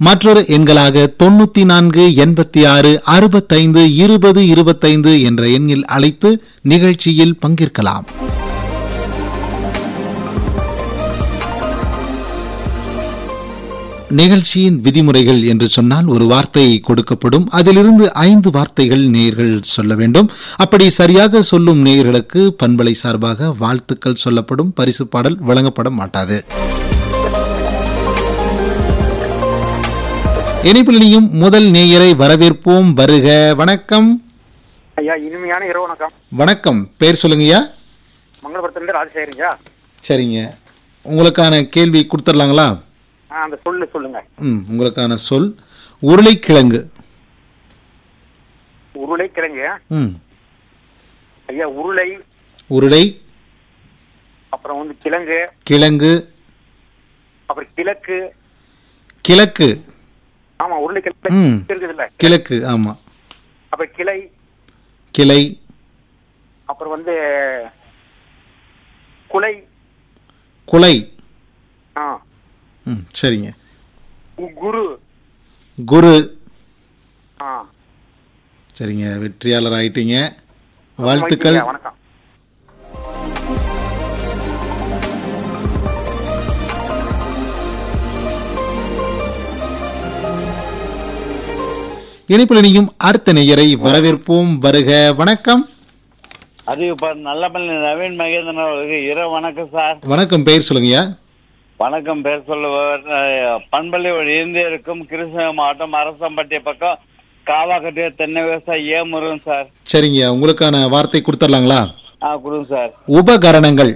மற்றொரு எண்களாக தொண்ணூத்தி நான்கு எண்பத்தி ஆறு அறுபத்தைந்து இருபது இருபத்தைந்து என்ற எண்ணில் அழைத்து நிகழ்ச்சியில் பங்கேற்கலாம் நிகழ்ச்சியின் விதிமுறைகள் என்று சொன்னால் ஒரு வார்த்தை கொடுக்கப்படும் அதிலிருந்து ஐந்து வார்த்தைகள் நேயர்கள் சொல்ல வேண்டும் அப்படி சரியாக சொல்லும் நேயர்களுக்கு பண்பலை சார்பாக வாழ்த்துக்கள் சொல்லப்படும் பரிசு பாடல் வழங்கப்பட மாட்டாது இணைப்பிலையும் முதல் நேயரை வரவேற்போம் வருக வணக்கம் ஐயா இனிமையான இரவு வணக்கம் வணக்கம் பேர் சொல்லுங்கய்யா மங்களபுரத்துலேருந்து ராஜசேகரிங்க சரிங்க உங்களுக்கான கேள்வி கொடுத்துடலாங்களா ஆ அந்த சொல்லு சொல்லுங்க ம் உங்களுக்கான சொல் உருளைக்கிழங்கு உருளைக்கிழங்கு ம் ஐயா உருளை உருளை அப்புறம் வந்து கிழங்கு கிழங்கு அப்புறம் கிழக்கு கிழக்கு ஆமா உருளைக்கிழங்கு ம். இருக்குது இல்ல கிழக்கு ஆமா அப்புறம் கிளை கிளை அப்புறம் வந்து குலை குலை ஆ ம் சரிங்க கு- குரு குரு ஆ சரிங்க வெற்றியாளர் ஆயிட்டீங்க வாழ்த்துக்கள் ஐயா, வணக்கம் இணைப்பிலனியும் அடுத்த நேயரை வரவேற்போம் வருக வணக்கம் அது இப்ப நல்லபள்ளி நவீன் மகேந்திரன் அவர்களுக்கு இரவு வணக்கம் சார் வணக்கம் பெயர் சொல்லுங்கய்யா வணக்கம் பேர் சொல்லுவர் அஹ், பண்பள்ளி இருந்து இருக்கும் கிருஷ்ணகிரி மாவட்டம் அரசம்பட்டி பக்கம் காவாக்கட்டிய தென்னை விவசாயி ஏ முருகன் சார் சரிங்க உங்களுக்கான வார்த்தை கொடுத்துடலாங்களா ஆ கொடுங்க சார் உபகரணங்கள்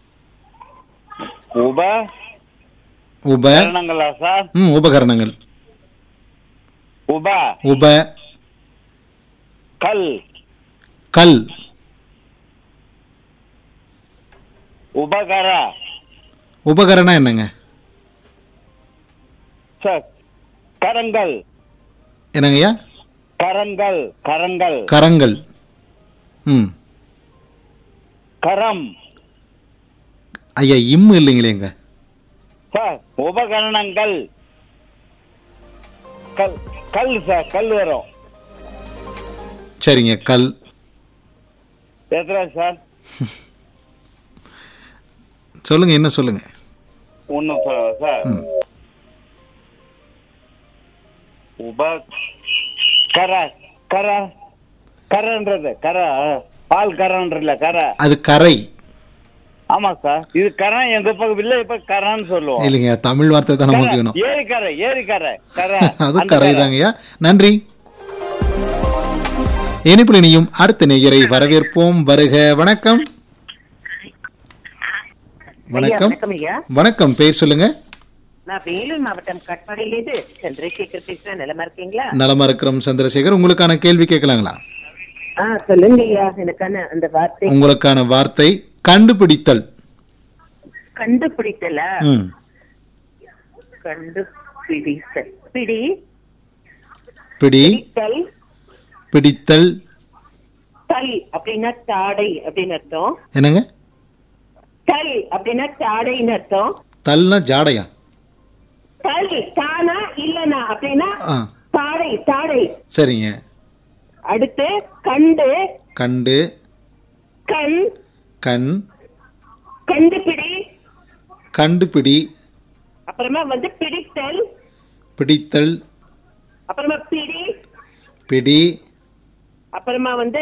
உப உப கரணங்களா சார் ம் உபகரணங்கள் உப உப கல் கல் உபகர உபகரணம் என்னங்க சார் கரங்கள் என்னங்கய்யா கரங்கள் கரங்கள் கரங்கள் ம் கரம் ஐயா இம்மு இல்லைங்களேங்க சார் உபகரணங்கள் கல் கல் சார் கல் வரும் சரிங்க கல் எத்தனை சார் சொல்லுங்க என்ன சொல்லுங்க ஒண்ணு சொல்லுங்க சார் உப கர கர கரன்றது கர பால் கரன்றல கர அது கரை ஆமா சார் இது கரன் எங்க பக்கம் வில்லேஜ் பக்கம் கரன்னு சொல்லுவோம் இல்லைங்க தமிழ் வார்த்தை தானே கரை, முக்கியம் ஏரி கரை ஏரி கரை கரை அது அந்த கரை தாங்கய்யா நன்றி இனிப்புலனியும் அடுத்த நேயரை வரவேற்போம் வருக வணக்கம் வணக்கம் வணக்கம் ஐயா வணக்கம் பேர் சொல்லுங்க நான் வேலூர் மாவட்டம் கட்பாடியிலிருந்து சந்திரசேகர் பேசுறேன் நிலமா இருக்கீங்களா நலமா இருக்கிறோம் சந்திரசேகர் உங்களுக்கான கேள்வி கேட்கலாங்களா ஆ சொல்லுங்க ஐயா எனக்கான அந்த வார்த்தை உங்களுக்கான வார்த்தை கண்டுபிடித்தல் கண்டுபிடித்தல ம் கண்டுபிடித்தல் பிடி பிடி பிடித்தல் பிடித்தல் தல் அப்படின்னா தாடை அப்படின்னு அர்த்தம் என்னங்க தல் அப்படின்னா தாடைன்னு அர்த்தம் தல்னா ஜாடையா தல் தானா இல்லனா அப்படின்னா ஆ தாடை தாடை சரிங்க அடுத்து கண்டு கண்டு கண் கண் கண்டுபிடி கண்டுபிடி அப்புறமா வந்து பிடித்தல் பிடித்தல் அப்புறமா பிடி பிடி அப்புறமா வந்து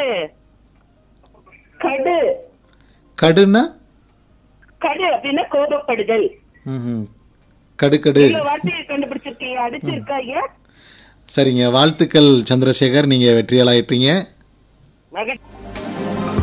கடு கடுன்னா கடு அப்படின்னா கோபப்படுதல் ம்ஹும். கடுக்கடு இவ்வளவு வார்த்தையை கண்டுபிடிச்சிருக்கீங்க அடிச்சிருக்கா ஐயா சரிங்க வாழ்த்துக்கள் சந்திரசேகர் நீங்க வெற்றியாளாயிட்டீங்க மகிழ்ச்சி